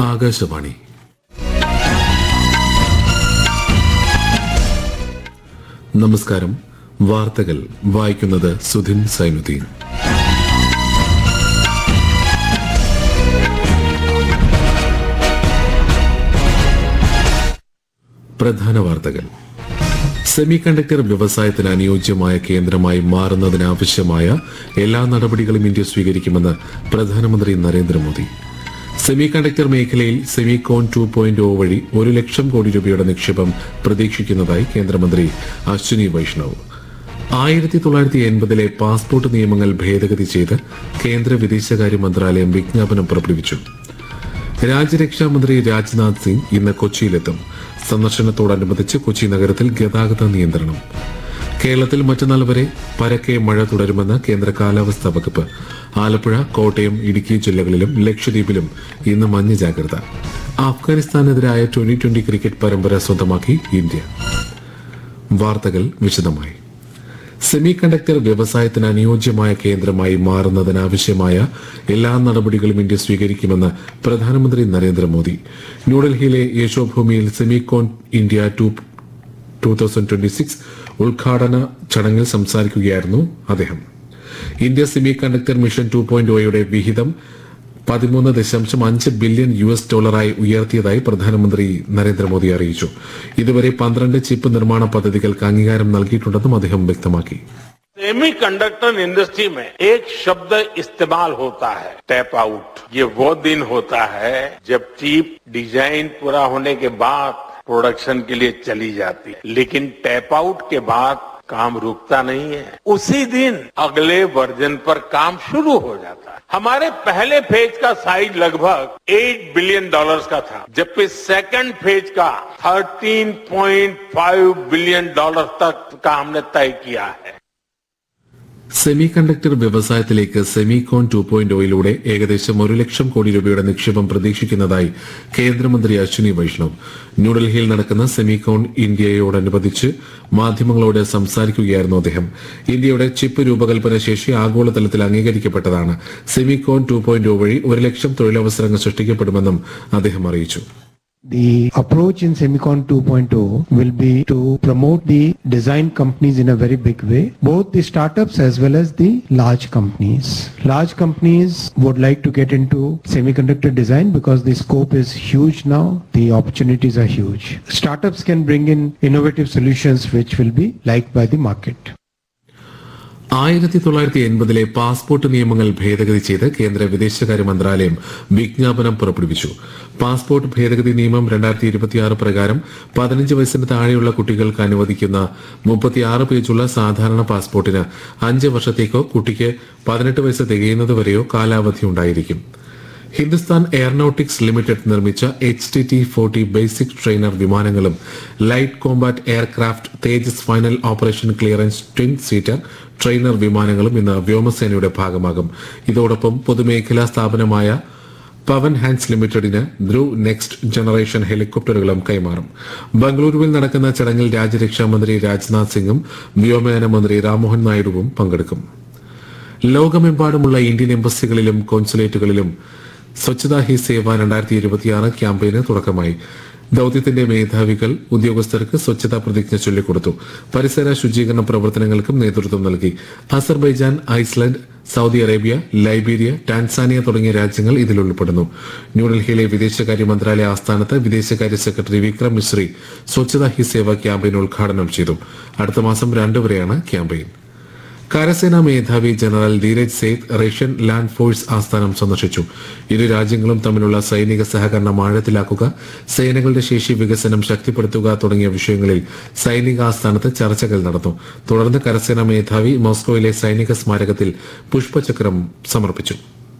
ആകാശവാണി നമസ്കാരം വാർത്തകൾ വായിക്കുന്നത് സുധിൻ സൈനുദ്ദീൻ പ്രധാന വാർത്തകൾ സെമി കണ്ടക്ടർ വ്യവസായത്തിന് അനുയോജ്യമായ കേന്ദ്രമായി മാറുന്നതിനാവശ്യമായ എല്ലാ നടപടികളും ഇന്ത്യ സ്വീകരിക്കുമെന്ന് പ്രധാനമന്ത്രി നരേന്ദ്രമോദി സെമി കണ്ടക്ടർ മേഖലയിൽ സെമികോൺ ടു പോയിന്റ് ഒ വഴി ഒരു ലക്ഷം കോടി രൂപയുടെ നിക്ഷേപം പ്രതീക്ഷിക്കുന്നതായി കേന്ദ്രമന്ത്രി അശ്വിനി വൈഷ്ണവ് ആയിരത്തി തൊള്ളായിരത്തി എൺപതിലെ പാസ്പോർട്ട് നിയമങ്ങൾ ഭേദഗതി ചെയ്ത് കേന്ദ്ര വിദേശകാര്യ മന്ത്രാലയം വിജ്ഞാപനം പുറപ്പെടുവിച്ചു രാജ്യരക്ഷാ മന്ത്രി രാജ്നാഥ് സിംഗ് ഇന്ന് കൊച്ചിയിലെത്തും സന്ദർശനത്തോടനുബന്ധിച്ച് കൊച്ചി നഗരത്തിൽ ഗതാഗത നിയന്ത്രണം കേരളത്തിൽ മറ്റന്നാൾ വരെ പരക്കെ മഴ തുടരുമെന്ന് കേന്ദ്ര കാലാവസ്ഥാ വകുപ്പ് ആലപ്പുഴ കോട്ടയം ഇടുക്കി ജില്ലകളിലും ലക്ഷദ്വീപിലും ഇന്ന് മഞ്ഞ ജാഗ്രത അഫ്ഗാനിസ്ഥാനെതിരായ ട്വന്റി ട്വന്റി ക്രിക്കറ്റ് പരമ്പര സ്വന്തമാക്കി ഇന്ത്യ വാർത്തകൾ വിശദമായി സെമി കണ്ടക്ടർ വ്യവസായത്തിന് അനുയോജ്യമായ കേന്ദ്രമായി മാറുന്നതിനാവശ്യമായ എല്ലാ നടപടികളും ഇന്ത്യ സ്വീകരിക്കുമെന്ന് പ്രധാനമന്ത്രി നരേന്ദ്രമോദി ന്യൂഡൽഹിയിലെ യശോഭൂമിയിൽ Semicon India two two thousand twenty six ഉദ്ഘാടന ചടങ്ങിൽ സംസാരിക്കുകയായിരുന്നു അദ്ദേഹം India semiconductor mission two point ഒയുടെ വിഹിതം പതിമൂന്ന് ദശാംശം അഞ്ച് ബില്യൺ യു എസ് ഡോളറായി ഉയർത്തിയതായി പ്രധാനമന്ത്രി നരേന്ദ്രമോദി അറിയിച്ചു ഇതുവരെ പന്ത്രണ്ട് ചിപ്പ് നിർമ്മാണ പദ്ധതികൾക്ക് അംഗീകാരം നൽകിയിട്ടുണ്ടെന്നും അദ്ദേഹം വ്യക്തമാക്കി सेमी कंडक्टर इंडस्ट्री में एक शब्द इस्तेमाल होता है टैप आउट ये वो दिन होता है जब चिप डिजाइन पूरा होने के बाद प्रोडक्शन के लिए चली जाती है लेकिन टैप आउट के बाद काम रुकता नहीं है उसी दिन अगले वर्जन पर काम शुरू हो जाता है हमारे पहले फेज का साइज लगभग 8 बिलियन डॉलर्स का था जबकि सेकंड फेज का 13.5 बिलियन डॉलर तक का हमने तय किया है സെമി കണ്ടക്ടർ വ്യവസായത്തിലേക്ക് സെമികോൺ ടു പോയിന്റ് ഒയിലൂടെ ഏകദേശം ഒരു ലക്ഷം കോടി രൂപയുടെ നിക്ഷേപം പ്രതീക്ഷിക്കുന്നതായി കേന്ദ്രമന്ത്രി അശ്വിനി വൈഷ്ണവ് ന്യൂഡൽഹിയിൽ നടക്കുന്ന സെമികോൺ ഇന്ത്യയോടനുബന്ധിച്ച് മാധ്യമങ്ങളോട് സംസാരിക്കുകയായിരുന്നു അദ്ദേഹം ഇന്ത്യയുടെ ചിപ്പ് രൂപകൽപ്പന ശേഷി ആഗോളതലത്തിൽ അംഗീകരിക്കപ്പെട്ടതാണ് സെമികോൺ ടു പോയിന്റ് ഒ വഴി ഒരു ലക്ഷം തൊഴിലവസരങ്ങൾ സൃഷ്ടിക്കപ്പെടുമെന്നും അദ്ദേഹം അറിയിച്ചു The approach in Semicon 2.0 will be to promote the design companies in a very big way, both the startups as well as the large companies. Large companies would like to get into semiconductor design because the scope is huge now, the opportunities are huge. Startups can bring in innovative solutions which will be liked by the market. ആയിരത്തി തൊള്ളായിരത്തി എൺപതിലെ passport നിയമങ്ങൾ ഭേദഗതി ചെയ്ത് കേന്ദ്ര വിദേശകാര്യ മന്ത്രാലയം വിജ്ഞാപനം പുറപ്പെടുവിച്ചു പാസ്പോർട്ട് ഭേദഗതി നിയമം രണ്ടായിരത്തി ഇരുപത്തിയാറ് പ്രകാരം പതിനഞ്ച് വയസ്സിന് താഴെയുള്ള കുട്ടികൾക്ക് അനുവദിക്കുന്ന മുപ്പത്തിയാറ് പേജുള്ള സാധാരണ പാസ്പോർട്ടിന് അഞ്ച് വർഷത്തേക്കോ കുട്ടിക്ക് പതിനെട്ട് വയസ്സ് തികയുന്നതുവരെയോ കാലാവധി ഉണ്ടായിരിക്കും ഹിന്ദുസ്ഥാൻ എയറോനോട്ടിക്സ് ലിമിറ്റഡ് നിർമ്മിച്ച H T T forty basic trainer വിമാനങ്ങളും light combat aircraft Tejas final operation clearance twin seater trainer വിമാനങ്ങളും ഇന്ന് വ്യോമസേനയുടെ ഭാഗമാകും ഇതോടൊപ്പം പൊതുമേഖലാ സ്ഥാപനമായ പവൻ ഹാൻഡ്സ് ലിമിറ്റഡിന് ധ്രുവ് നെക്സ്റ്റ് ജനറേഷൻ ഹെലികോപ്റ്ററുകളും കൈമാറും ബംഗളൂരുവിൽ നടക്കുന്ന ചടങ്ങിൽ രാജ്യരക്ഷാ മന്ത്രി രാജ്നാഥ് സിംഗും വ്യോമയാന മന്ത്രി രാംമോഹൻ നായിഡുവും പങ്കെടുക്കും ലോകമെമ്പാടുമുള്ള ഇന്ത്യൻ എംബസികളിലും കോൺസുലേറ്റുകളിലും സ്വച്ഛതാ ഹി സേവ രണ്ടായിരത്തി ഇരുപത്തിയാറ് ക്യാമ്പയിന് തുടക്കമായി ദൌത്യത്തിന്റെ മേധാവികൾ ഉദ്യോഗസ്ഥർക്ക് സ്വച്ഛതാ പ്രതിജ്ഞ ചൊല്ലിക്കൊടുത്തു പരിസര ശുചീകരണ പ്രവർത്തനങ്ങൾക്കും നേതൃത്വം നൽകി Azerbaijan Iceland Saudi Arabia Liberia Tanzania തുടങ്ങിയ രാജ്യങ്ങൾ ഇതിൽ ഉൾപ്പെടുന്നു ന്യൂഡൽഹിയിലെ വിദേശകാര്യ മന്ത്രാലയ ആസ്ഥാനത്ത് വിദേശകാര്യ സെക്രട്ടറി വിക്രം മിശ്രി സ്വച്ഛതാ ഹി സേവ ക്യാമ്പയിൻ ഉദ്ഘാടനം ചെയ്തു അടുത്ത മാസം രണ്ടുവരെയാണ് ക്യാമ്പയിൻ കരസേനാ മേധാവി general Dheeraj Seth Russian land force ആസ്ഥാനം സന്ദർശിച്ചു ഇരു രാജ്യങ്ങളും തമ്മിലുള്ള സൈനിക സഹകരണം ആഴത്തിലാക്കുക സേനകളുടെ ശേഷി വികസനം ശക്തിപ്പെടുത്തുക തുടങ്ങിയ വിഷയങ്ങളിൽ സൈനിക ആസ്ഥാനത്ത് ചർച്ചകൾ നടന്നു തുടർന്ന് കരസേനാ മേധാവി മോസ്കോയിലെ സൈനിക സ്മാരകത്തിൽ പുഷ്പചക്രം സമർപ്പിച്ചു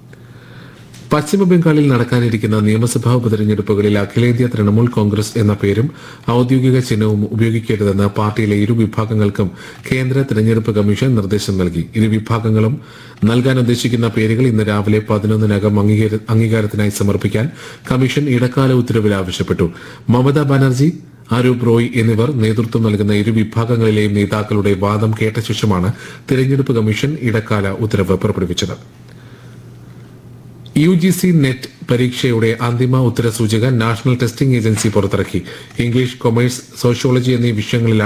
പശ്ചിമ ബംഗാളിൽ നടക്കാനിരിക്കുന്ന നിയമസഭാ ഉപതെരഞ്ഞെടുപ്പുകളിൽ അഖിലേന്ത്യാ തൃണമൂൽ കോൺഗ്രസ് എന്ന പേരും ഔദ്യോഗിക ചിഹ്നവും ഉപയോഗിക്കരുതെന്ന് പാർട്ടിയിലെ ഇരു വിഭാഗങ്ങൾക്കും കേന്ദ്ര തെരഞ്ഞെടുപ്പ് കമ്മീഷൻ നിർദ്ദേശം നൽകി ഇരു വിഭാഗങ്ങളും നൽകാൻ ഉദ്ദേശിക്കുന്ന പേരുകൾ ഇന്ന് രാവിലെ പതിനൊന്നിനകം അംഗീകാര- അംഗീകാരത്തിനായി സമർപ്പിക്കാൻ കമ്മീഷൻ ഇടക്കാല ഉത്തരവിൽ ആവശ്യപ്പെട്ടു മമതാ ബാനർജി അരൂപ് റോയ് എന്നിവർ നേതൃത്വം നൽകുന്ന ഇരു വിഭാഗങ്ങളിലെയും നേതാക്കളുടെ വാദം കേട്ട ശേഷമാണ് തെരഞ്ഞെടുപ്പ് കമ്മീഷൻ ഇടക്കാല ഉത്തരവ് പുറപ്പെടുവിച്ചത് യു ജി സി നെറ്റ് പരീക്ഷയുടെ അന്തിമ ഉത്തരസൂചിക നാഷണൽ ടെസ്റ്റിംഗ് ഏജൻസി പുറത്തിറക്കി ഇംഗ്ലീഷ് കൊമേഴ്സ് സോഷ്യോളജി എന്നീ വിഷയങ്ങളിലാണ്